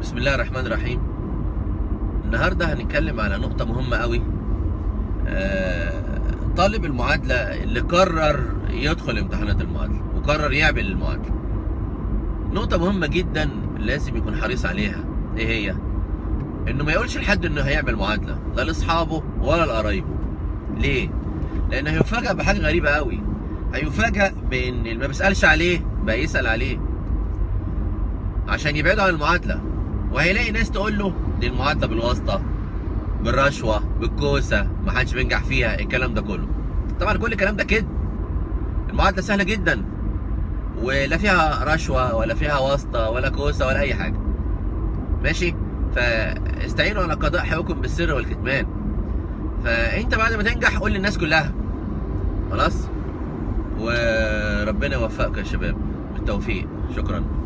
بسم الله الرحمن الرحيم النهارده هنتكلم على نقطة مهمة قوي آه، طالب المعادلة اللي قرر يدخل امتحانات المعادلة وقرر يعمل المعادلة نقطة مهمة جدا لازم يكون حريص عليها ايه هي؟ انه ما يقولش لحد انه هيعمل معادلة لا لاصحابه ولا لقرايبه ليه؟ لان هيفاجأ بحاجة غريبة قوي هيفاجأ بان اللي ما بيسألش عليه بقى يسأل عليه عشان يبعدوا عن المعادلة وهيلاقي ناس تقول له دي المعادلة بالواسطة بالرشوة بالكوسة ما حدش بينجح فيها الكلام ده كله طبعا كل الكلام ده كده المعادلة سهلة جدا ولا فيها رشوة ولا فيها واسطة ولا كوسة ولا أي حاجة ماشي فاستعينوا على قضاء حقوقكم بالسر والكتمان فأنت بعد ما تنجح قول للناس كلها خلاص وربنا يوفقك يا شباب بالتوفيق شكرا